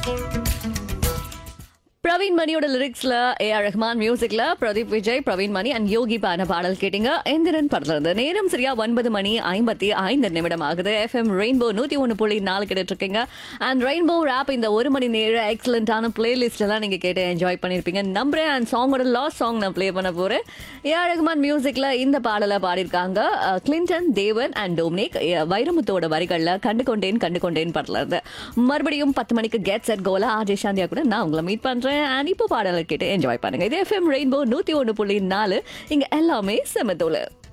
பிரவீன் மணியோட லிரிக்ஸ்ல ஏ ஆர் ரஹ்மான் மியூசிக்ல பிரதீப் விஜய் பிரவீன் மணி அண்ட் யோகி பான பாடல் கேட்டீங்க எந்திரன் படத்துல இருந்து நேரம் சரியா ஒன்பது மணி ஐம்பத்தி ஐந்து நிமிடம் ஆகுது எஃப்எம் ரெயின்போ நூத்தி ஒன்று புள்ளி நாலு கேட்டுட்டு இருக்கீங்க அண்ட் ரெயின்போ ரேப் இந்த ஒரு மணி நேர எக்ஸலண்டான பிளேலிஸ்ட் எல்லாம் நீங்க கேட்டு என்ஜாய் பண்ணிருப்பீங்க நம்புறேன் அண்ட் சாங்கோட லாஸ்ட் சாங் நான் ப்ளே பண்ண போறேன் ஏ ஆர் ரஹ்மான் மியூசிக்ல இந்த பாடலை பாடியிருக்காங்க அஹ், கிளின்டன் தேவன் அண்ட் டோம்னிக் அஹ், வைரமுத்தோட வரிகள்ல கண்டு கொண்டேன் கண்டு கொண்டேன் படத்துல இருந்து மறுபடியும் பத்து மணிக்கு கெட் செட் கோலா ஆஜய் சாந்தியா கூட நான் உங்களை மீட் பண்றேன் அண்ட் இப்போ பாடலை கேட்டு என்ஜாய் பண்ணுங்க இது எஃப்எம் ரெயின்போ நூத்தி ஒன்று புள்ளி நாலு இங்க எல்லாமே செமத்தோல